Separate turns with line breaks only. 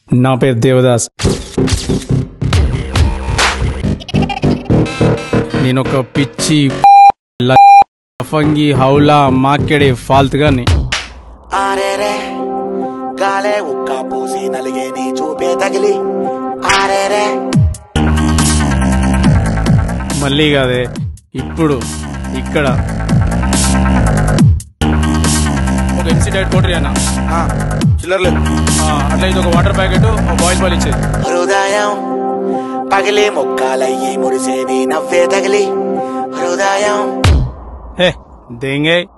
నా పేరు దేవదాస్ నేను ఒక పిచ్చి ల- ఫంగి హౌలా మాకెడే ఫాల్తుగాని
ఆరేరే గాలే ఉక్క పూసి నలిగే నీ చూపే తగిలి ఆరేరే
మళ్ళీ కాదే ఇప్పుడు ఇక్కడ ఒక ఎంసీ డైట్ కోటరీ అన్న
చిల్లర్లు
ఆ, అట్లా ఇది ఒక వాటర్ ప్యాకెట్ ఒక బాయిల్ పాలు ఇచ్చేది
హృదయం పగిలి ముక్కాలయ్యి మురిసే నీ నవ్వే తగిలి హృదయం
హే దేంగే